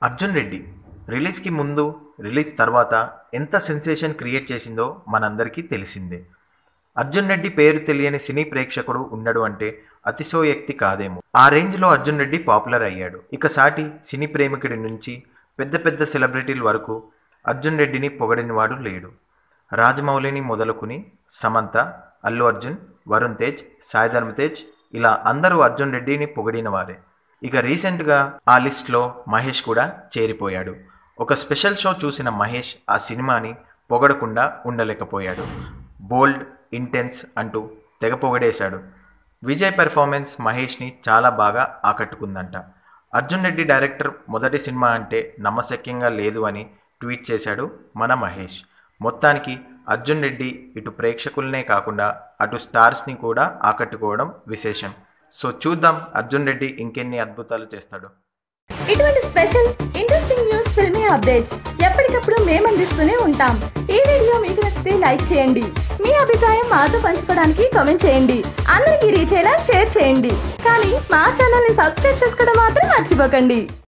అర్జున్ రెడ్డి రిలీజ్కి ముందు రిలీజ్ తర్వాత ఎంత సెన్సేషన్ క్రియేట్ చేసిందో మనందరికీ తెలిసిందే అర్జున్ రెడ్డి పేరు తెలియని సినీ ప్రేక్షకుడు ఉండడు అంటే అతిశయోక్తి కాదేమో ఆ రేంజ్లో అర్జున్ రెడ్డి పాపులర్ అయ్యాడు ఇక సాటి సినీ ప్రేమికుడి నుంచి పెద్ద పెద్ద సెలబ్రిటీల వరకు అర్జున్ రెడ్డిని పొగడినవాడు లేడు రాజమౌళిని మొదలుకుని సమంత అల్లు అర్జున్ వరుణ్ తేజ్ సాయి ధర్మ తేజ్ ఇలా అందరూ అర్జున్ రెడ్డిని పొగిడిన వారే ఇక రీసెంట్గా ఆ లిస్ట్లో మహేష్ కూడా చేరిపోయాడు ఒక స్పెషల్ షో చూసిన మహేష్ ఆ సినిమాని పొగడకుండా ఉండలేకపోయాడు బోల్డ్ ఇంటెన్స్ అంటూ తెగ పొగడేశాడు విజయ్ పెర్ఫార్మెన్స్ మహేష్ని చాలా బాగా ఆకట్టుకుందంట అర్జున్ రెడ్డి డైరెక్టర్ మొదటి సినిమా అంటే నమ్మశక్యంగా లేదు అని ట్వీట్ చేశాడు మన మహేష్ మొత్తానికి అర్జున్ రెడ్డి ఇటు ప్రేక్షకులనే కాకుండా అటు స్టార్స్ని కూడా ఆకట్టుకోవడం విశేషం సో చూద్దాం అర్జున్ రెడ్డి ఇంకెన్ని అద్భుతాలు చేస్తాడు ఇటువంటి special interesting news filmy updates ఎప్పటికప్పుడు మేము అందిస్తూనే ఉంటాం ఈ వీడియో మీకు నచ్చితే లైక్ చేయండి మీ అభిప్రాయం మాతో పంచుకోవడానికి కామెంట్ చేయండి అందరికీ రీచ్ అయ్యేలా షేర్ చేయండి కానీ మా ఛానల్ ని సబ్స్క్రైబ్ చేసుకోవడం మాత్రం మర్చిపోకండి